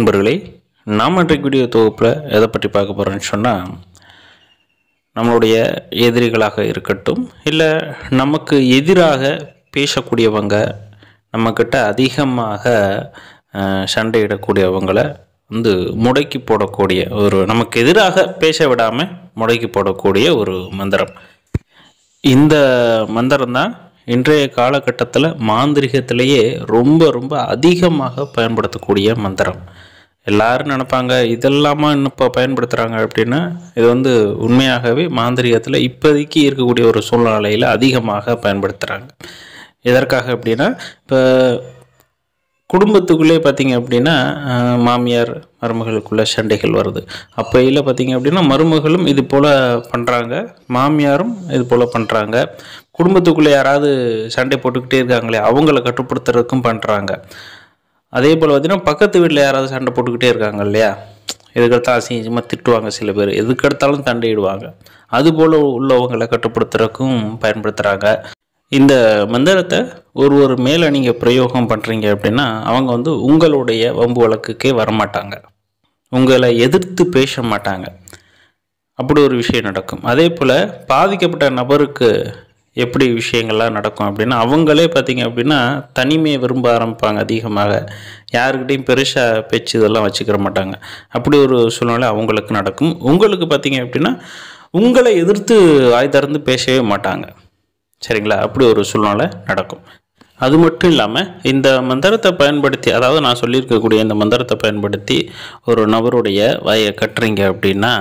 நண்பர்களே நாம் இன்றைக்கு வீடியோ தொகுப்பில் எதை பற்றி பார்க்க போகிறோன்னு சொன்னால் நம்மளுடைய எதிரிகளாக இருக்கட்டும் இல்லை நமக்கு எதிராக பேசக்கூடியவங்க நம்மக்கிட்ட அதிகமாக அஹ், சண்டையிடக்கூடியவங்களை வந்து முடக்கி போடக்கூடிய ஒரு நமக்கு எதிராக பேச விடாமல் முடக்கி போடக்கூடிய ஒரு மந்திரம் இந்த மந்திரம் தான் இன்றைய காலகட்டத்தில் மாந்திரிகத்திலேயே ரொம்ப ரொம்ப அதிகமாக பயன்படுத்தக்கூடிய மந்திரம் எல்லாரும் நினைப்பாங்க இதெல்லாமா இன்னும் இப்போ பயன்படுத்துகிறாங்க அப்படின்னா இது வந்து உண்மையாகவே மாந்திரிகத்தில் இப்போதைக்கு இருக்கக்கூடிய ஒரு சூழ்நிலையில் அதிகமாக பயன்படுத்துகிறாங்க எதற்காக அப்படின்னா இப்போ குடும்பத்துக்குள்ளே பார்த்தீங்க அப்படின்னா அஹ், மாமியார் மருமகளுக்குள்ள சண்டைகள் வருது அப்பையில் பார்த்தீங்க அப்படின்னா மருமகளும் இது போல் பண்ணுறாங்க மாமியாரும் இது போல் பண்ணுறாங்க குடும்பத்துக்குள்ளே யாராவது சண்டை போட்டுக்கிட்டே இருக்காங்களே அவங்கள கட்டுப்படுத்துறதுக்கும் பண்ணுறாங்க அதே போல் பார்த்தீங்கன்னா பக்கத்து வீட்டில் யாராவது சண்டை போட்டுக்கிட்டே இருக்காங்க இல்லையா எதுக்கெடுத்தாலும் அசிங்கமாக திட்டுவாங்க சில பேர் எதுக்கெடுத்தாலும் சண்டையிடுவாங்க அதுபோல் உள்ளவங்களை கட்டுப்படுத்துறதுக்கும் பயன்படுத்துகிறாங்க இந்த மந்திரத்தை ஒரு ஒரு மேலே நீங்கள் பிரயோகம் பண்ணுறீங்க அப்படின்னா அவங்க வந்து உங்களுடைய வம்பு வழக்குக்கே வரமாட்டாங்க உங்களை எதிர்த்து பேச மாட்டாங்க அப்படி ஒரு விஷயம் நடக்கும் அதே போல் பாதிக்கப்பட்ட நபருக்கு எப்படி விஷயங்கள்லாம் நடக்கும் அப்படின்னா அவங்களே பார்த்தீங்க அப்படின்னா தனிமையை விரும்ப ஆரம்பிப்பாங்க அதிகமாக யாருக்கிட்டையும் பெருசாக பேச்சு இதெல்லாம் வச்சுக்கிற மாட்டாங்க அப்படி ஒரு சூழ்நிலை அவங்களுக்கு நடக்கும் உங்களுக்கு பார்த்தீங்க அப்படின்னா உங்களை எதிர்த்து வாய் திறந்து பேசவே மாட்டாங்க சரிங்களா அப்படி ஒரு சூழ்நிலை நடக்கும் அது மட்டும் இல்லாமல் இந்த மந்திரத்தை பயன்படுத்தி அதாவது நான் சொல்லியிருக்கக்கூடிய இந்த மந்திரத்தை பயன்படுத்தி ஒரு நபருடைய வாயை கட்டுறீங்க அப்படின்னா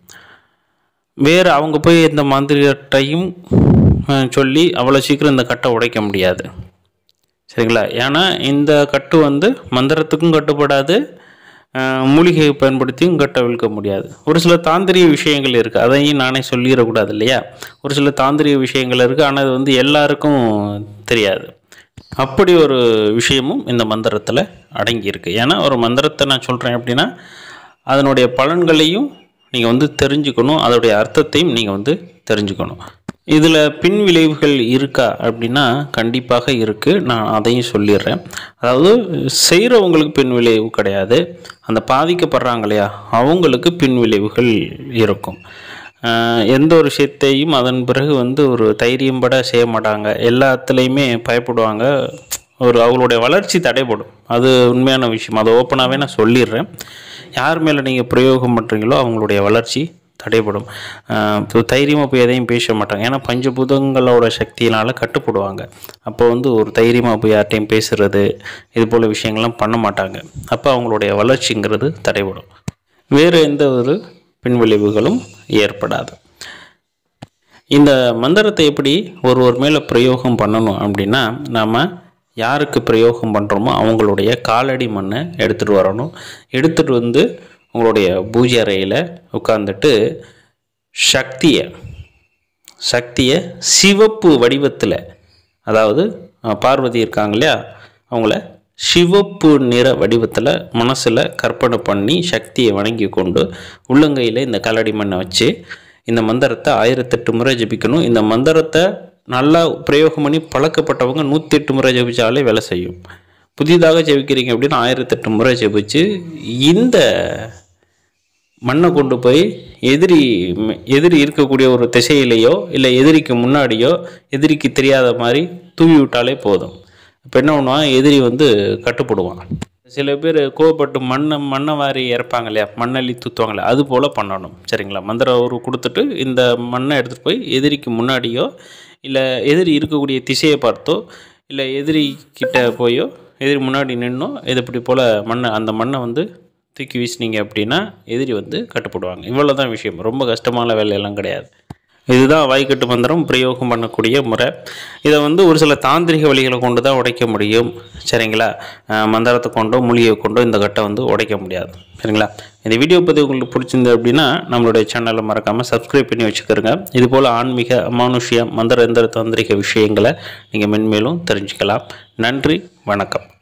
வேறு அவங்க போய் இந்த மந்திரத்தையும் அஹ், சொல்லி அவ்வளோ சீக்கிரம் இந்த கட்டை உடைக்க முடியாது சரிங்களா ஏன்னா இந்த கட்டு வந்து மந்திரத்துக்கும் கட்டுப்படாது அஹ், மூலிகையை பயன்படுத்தியும் கட்டை விழுக்க முடியாது ஒரு சில தாந்திரிக விஷயங்கள் இருக்குது அதையும் நானே சொல்லிடக்கூடாது இல்லையா ஒரு சில தாந்திரிக விஷயங்கள் இருக்குது ஆனால் அது வந்து எல்லாருக்கும் தெரியாது அப்படி ஒரு விஷயமும் இந்த மந்திரத்தில் அடங்கியிருக்கு ஏன்னா ஒரு மந்திரத்தை நான் சொல்கிறேன் அப்படின்னா அதனுடைய பலன்களையும் நீங்கள் வந்து தெரிஞ்சுக்கணும் அதோடைய அர்த்தத்தையும் நீங்கள் வந்து தெரிஞ்சுக்கணும் இதில் பின் விளைவுகள் இருக்கா அப்படின்னா கண்டிப்பாக இருக்குது நான் அதையும் சொல்லிடுறேன் அதாவது செய்கிறவங்களுக்கு பின் விளைவு கிடையாது அந்த பாதிக்கப்படுறாங்க இல்லையா அவங்களுக்கு பின் விளைவுகள் இருக்கும் ஆஹ் எந்த ஒரு விஷயத்தையும் அதன் பிறகு வந்து ஒரு தைரியம் பட செய்ய மாட்டாங்க எல்லாத்துலேயுமே பயப்படுவாங்க ஒரு அவங்களுடைய வளர்ச்சி தடைப்படும் அது உண்மையான விஷயம் அதை ஓப்பனாகவே நான் சொல்லிடுறேன் யார் மேலே நீங்கள் பிரயோகம் பண்ணுறீங்களோ அவங்களுடைய வளர்ச்சி தடைப்படும் ஆஹ் இப்போ தைரியமாக போய் எதையும் பேச மாட்டாங்க ஏன்னா பஞ்சபூதங்களோட சக்தியினால் கட்டுப்படுவாங்க அப்போ வந்து ஒரு தைரியமாக போய் யார்ட்டையும் பேசுறது இது போல் விஷயங்கள்லாம் பண்ண மாட்டாங்க அப்போ அவங்களுடைய வளர்ச்சிங்கிறது தடைபடும் வேறு எந்த ஒரு பின்விளைவுகளும் ஏற்படாது இந்த மந்திரத்தை எப்படி ஒருவர் மேலே பிரயோகம் பண்ணணும் அப்படின்னா நாம் யாருக்கு பிரயோகம் பண்ணுறோமோ அவங்களுடைய காலடி மண்ணை எடுத்துகிட்டு வரணும் எடுத்துகிட்டு வந்து உங்களுடைய பூஜை அறையில் உட்காந்துட்டு சக்தியை சக்தியை சிவப்பு வடிவத்தில் அதாவது அஹ், பார்வதி இருக்காங்க இல்லையா அவங்கள சிவப்பு நிற வடிவத்தில் மனசில் கற்பனை பண்ணி சக்தியை வணங்கி கொண்டு உள்ளங்கையில் இந்த கல்லடி மண்ணை வச்சு இந்த மந்திரத்தை ஆயிரத்தெட்டு முறை ஜபிக்கணும் இந்த மந்திரத்தை நல்லா பிரயோகம் பண்ணி பழக்கப்பட்டவங்க நூற்றி எட்டு முறை ஜபிச்சாலே வேலை செய்யும் புதிதாக ஜெபிக்கிறீங்க அப்படின்னா ஆயிரத்தெட்டு முறை ஜெபிச்சு இந்த மண்ணை கொண்டு போய் எதிரி எதிரி இருக்கக்கூடிய ஒரு திசையிலையோ இல்லை எதிரிக்கு முன்னாடியோ எதிரிக்கு தெரியாத மாதிரி தூவி விட்டாலே போதும் இப்போ என்ன பண்ணுவான் எதிரி வந்து கட்டுப்படுவான் சில பேர் கோவப்பட்டு மண்ணை மண்ணை வாரி இறப்பாங்க இல்லையா மண்ணள்ளி தூத்துவாங்களே அது போல் பண்ணணும் சரிங்களா மந்திர ஒரு கொடுத்துட்டு இந்த மண்ணை எடுத்துகிட்டு போய் எதிரிக்கு முன்னாடியோ இல்லை எதிரி இருக்கக்கூடிய திசையை பார்த்தோ இல்லை எதிரி கிட்ட போயோ எதிரி முன்னாடி நின்னோ இது இப்படி போல் மண்ணை அந்த மண்ணை வந்து தூக்கி வீசினீங்க அப்படின்னா எதிரி வந்து கட்டுப்படுவாங்க இவ்வளோ தான் விஷயம் ரொம்ப கஷ்டமான வேலையெல்லாம் கிடையாது இதுதான் வாய்க்கட்டு மந்திரம் பிரயோகம் பண்ணக்கூடிய முறை இதை வந்து ஒரு சில தாந்திரிக வழிகளை கொண்டு தான் உடைக்க முடியும் சரிங்களா அஹ் மந்திரத்தை கொண்டோ மூலிகையை கொண்டோ இந்த கட்டை வந்து உடைக்க முடியாது சரிங்களா இந்த வீடியோ பற்றி உங்களுக்கு பிடிச்சிருந்து அப்படின்னா நம்மளுடைய சேனலை மறக்காமல் சப்ஸ்கிரைப் பண்ணி வச்சுக்கிறோங்க இது போல் ஆன்மீக அமானுஷ்ய மந்திர எந்திர தாந்திரிக விஷயங்களை நீங்கள் மென்மேலும் தெரிஞ்சுக்கலாம் நன்றி வணக்கம்